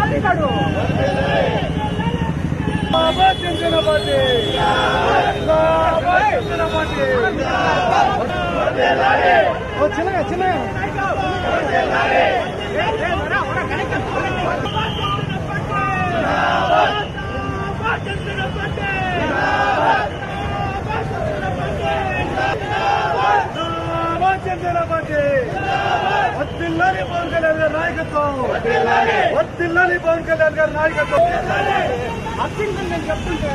అంటాడు చిన్నగా చిన్నగా వద్దిల్లని పవన్ కళ్యాణ్ గారి నాయకత్వం వద్దిల్లని పవన్ కళ్యాణ్ గారి నాయకత్వం అత్యంత నేను చెప్తుంటే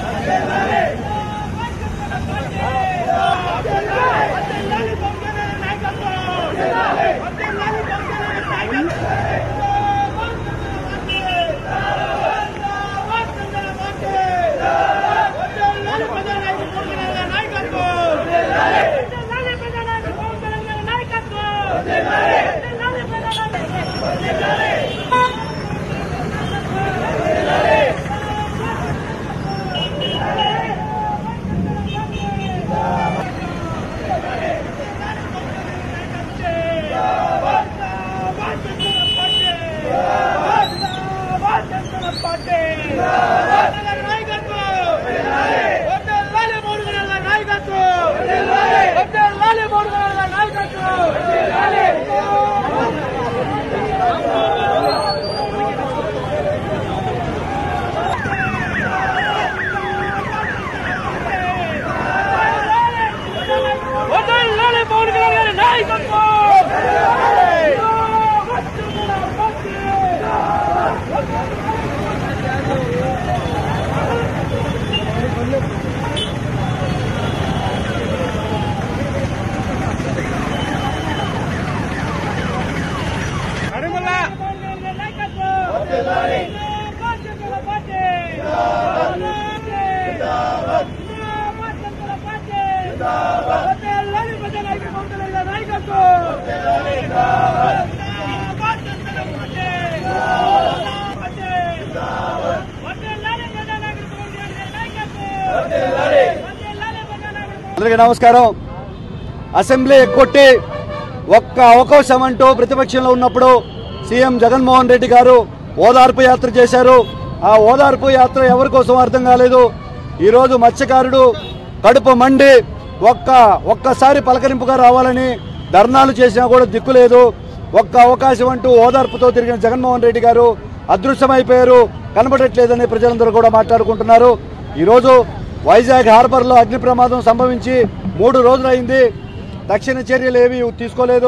అందరికీ నమస్కారం అసెంబ్లీ కొట్టి ఒక్క అవకాశం అంటూ ప్రతిపక్షంలో ఉన్నప్పుడు సీఎం జగన్మోహన్ రెడ్డి గారు ఓదార్పు యాత్ర చేశారు ఆ ఓదార్పు యాత్ర ఎవరి కోసం అర్థం కాలేదు ఈరోజు మత్స్యకారుడు కడుపు మండి ఒక్క ఒక్కసారి పలకరింపుగా రావాలని ధర్నాలు చేసినా కూడా దిక్కులేదు ఒక్క అవకాశం అంటూ ఓదార్పుతో తిరిగిన జగన్మోహన్ రెడ్డి గారు అదృశ్యమైపోయారు కనబడట్లేదని ప్రజలందరూ కూడా మాట్లాడుకుంటున్నారు ఈరోజు వైజాగ్ హార్బర్లో అగ్ని ప్రమాదం సంభవించి మూడు రోజులైంది తక్షణ చర్యలు ఏవి తీసుకోలేదు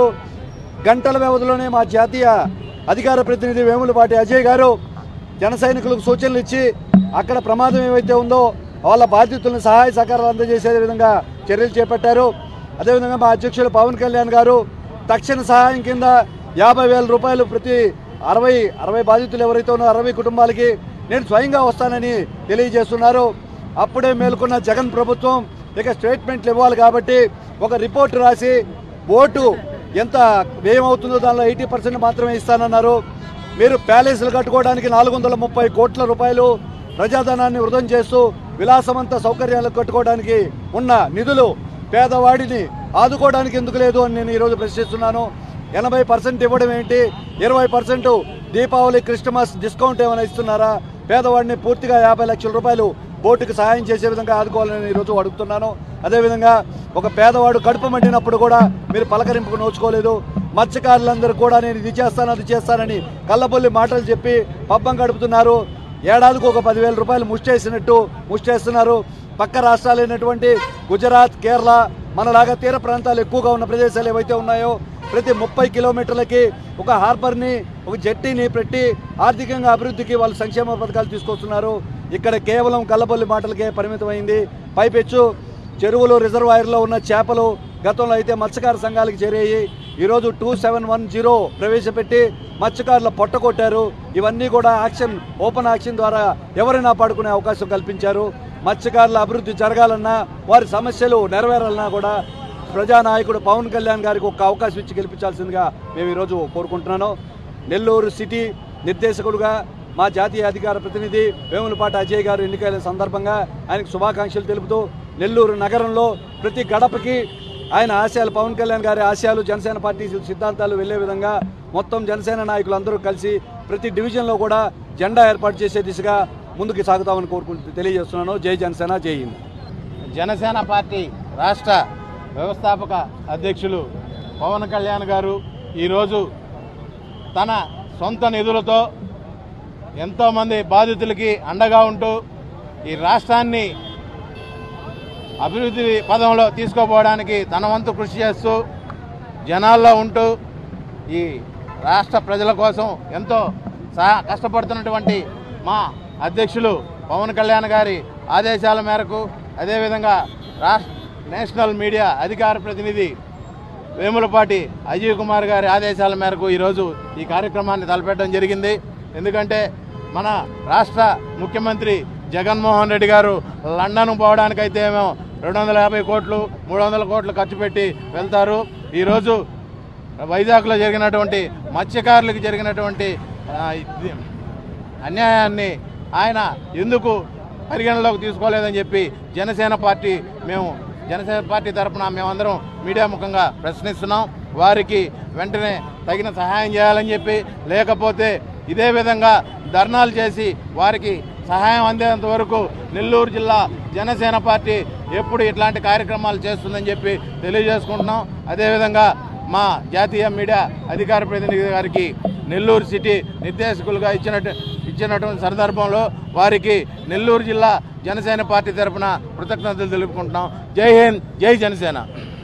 గంటల వ్యవధిలోనే మా జాతీయ అధికార ప్రతినిధి వేములపాటి అజయ్ గారు జన సైనికులకు సూచనలు ఇచ్చి అక్కడ ప్రమాదం ఏవైతే ఉందో వాళ్ళ బాధ్యతలను సహాయ సహకారాలు అందజేసే విధంగా చర్యలు చేపట్టారు అదేవిధంగా మా అధ్యక్షులు పవన్ కళ్యాణ్ గారు తక్షణ సహాయం కింద యాభై వేల రూపాయలు ప్రతి అరవై అరవై బాధితులు ఎవరైతే ఉన్నారో అరవై కుటుంబాలకి నేను స్వయంగా వస్తానని తెలియజేస్తున్నారు అప్పుడే మేల్కొన్న జగన్ ప్రభుత్వం ఇక స్టేట్మెంట్లు ఇవ్వాలి కాబట్టి ఒక రిపోర్ట్ రాసి ఓటు ఎంత వ్యయం అవుతుందో దానిలో ఎయిటీ పర్సెంట్ మాత్రమే ఇస్తానన్నారు మీరు ప్యాలెస్లు కట్టుకోవడానికి నాలుగు వందల ముప్పై కోట్ల రూపాయలు ప్రజాధనాన్ని వృధం చేస్తూ విలాసవంత సౌకర్యాలు కట్టుకోవడానికి ఉన్న నిధులు పేదవాడిని ఆదుకోవడానికి ఎందుకు లేదు అని నేను ఈరోజు ప్రశ్నిస్తున్నాను ఎనభై పర్సెంట్ ఇవ్వడం ఏంటి ఇరవై పర్సెంట్ దీపావళి క్రిస్టమస్ డిస్కౌంట్ ఏమైనా ఇస్తున్నారా పేదవాడిని పూర్తిగా యాభై లక్షల రూపాయలు బోటుకు సహాయం చేసే విధంగా ఆదుకోవాలని ఈరోజు అడుగుతున్నాను అదేవిధంగా ఒక పేదవాడు కడుపు మండినప్పుడు కూడా మీరు పలకరింపుకు నోచుకోలేదు మత్స్యకారులందరూ కూడా నేను ఇది చేస్తాను అది చేస్తానని కళ్ళబొల్లి మాటలు చెప్పి పబ్బం గడుపుతున్నారు ఏడాదికి ఒక పదివేల రూపాయలు ముష్టేసినట్టు ముష్టేస్తున్నారు పక్క రాష్ట్రాలైనటువంటి గుజరాత్ కేరళ మనలాగా తీర ప్రాంతాలు ఎక్కువగా ఉన్న ప్రదేశాలు ఏవైతే ఉన్నాయో ప్రతి ముప్పై కిలోమీటర్లకి ఒక హార్బర్ని ఒక జట్టీని పెట్టి ఆర్థికంగా అభివృద్ధికి వాళ్ళు సంక్షేమ పథకాలు తీసుకొస్తున్నారు ఇక్కడ కేవలం కళ్ళబొల్లి మాటలకే పరిమితమైంది పైపెచ్చు చెరువులు రిజర్వాయర్లో ఉన్న చేపలు గతంలో అయితే మత్స్యకార సంఘాలకు చేరాయి ఈరోజు టూ సెవెన్ వన్ జీరో ప్రవేశపెట్టి మత్స్యకారుల పొట్ట కొట్టారు ఇవన్నీ కూడా యాక్షన్ ఓపెన్ యాక్షన్ ద్వారా ఎవరైనా పాడుకునే అవకాశం కల్పించారు మత్స్యకారుల అభివృద్ధి జరగాలన్నా వారి సమస్యలు నెరవేరాలన్నా కూడా ప్రజానాయకుడు పవన్ కళ్యాణ్ గారికి ఒక అవకాశం ఇచ్చి గెలిపించాల్సిందిగా మేము ఈరోజు కోరుకుంటున్నాను నెల్లూరు సిటీ నిర్దేశకుడుగా మా జాతీయ అధికార ప్రతినిధి వేములపాటి అజయ్ గారు ఎన్నికైన సందర్భంగా ఆయనకు శుభాకాంక్షలు తెలుపుతూ నెల్లూరు నగరంలో ప్రతి గడపకి ఆయన ఆశయాలు పవన్ కళ్యాణ్ గారి ఆశయాలు జనసేన పార్టీ సిద్ధాంతాలు వెళ్లే విధంగా మొత్తం జనసేన నాయకులు అందరూ కలిసి ప్రతి డివిజన్లో కూడా జెండా ఏర్పాటు చేసే దిశగా ముందుకు సాగుతామని కోరుకుంటూ తెలియజేస్తున్నాను జై జనసేన జై హింద్ జనసేన పార్టీ రాష్ట్ర వ్యవస్థాపక అధ్యక్షులు పవన్ కళ్యాణ్ గారు ఈరోజు తన సొంత నిధులతో ఎంతోమంది బాధితులకి అండగా ఉంటూ ఈ రాష్ట్రాన్ని అభివృద్ధి పదంలో తీసుకుపోవడానికి తన వంతు కృషి చేస్తూ జనాల్లో ఉంటూ ఈ రాష్ట్ర ప్రజల కోసం ఎంతో సహా కష్టపడుతున్నటువంటి మా అధ్యక్షులు పవన్ కళ్యాణ్ గారి ఆదేశాల మేరకు అదేవిధంగా రాష్ట్ర నేషనల్ మీడియా అధికార ప్రతినిధి వేములపాటి అజయ్ కుమార్ గారి ఆదేశాల మేరకు ఈరోజు ఈ కార్యక్రమాన్ని తలపెట్టడం జరిగింది ఎందుకంటే మన రాష్ట్ర ముఖ్యమంత్రి జగన్మోహన్ రెడ్డి గారు లండన్ పోవడానికైతే ఏమో రెండు వందల యాభై కోట్లు మూడు వందల కోట్లు ఖర్చు పెట్టి వెళ్తారు ఈరోజు వైజాగ్లో జరిగినటువంటి మత్స్యకారులకు జరిగినటువంటి ఆ, ఇది- అన్యాయాన్ని ఆయన ఎందుకు పరిగణలోకి తీసుకోలేదని చెప్పి జనసేన పార్టీ మేము జనసేన పార్టీ తరఫున మేమందరం మీడియా ముఖంగా ప్రశ్నిస్తున్నాం వారికి వెంటనే తగిన సహాయం చేయాలని చెప్పి లేకపోతే ఇదే విధంగా ధర్నాలు చేసి వారికి సహాయం అందేంత వరకు నెల్లూరు జిల్లా జనసేన పార్టీ ఎప్పుడు ఇట్లాంటి కార్యక్రమాలు చేస్తుందని చెప్పి తెలియజేసుకుంటున్నాం అదేవిధంగా మా జాతీయ మీడియా అధికార ప్రతినిధి గారికి నెల్లూరు సిటీ నిర్దేశకులుగా ఇచ్చినట్టు ఇచ్చినటువంటి సందర్భంలో వారికి నెల్లూరు జిల్లా జనసేన పార్టీ తరఫున కృతజ్ఞతలు తెలుపుకుంటున్నాం జై హింద్ జై జనసేన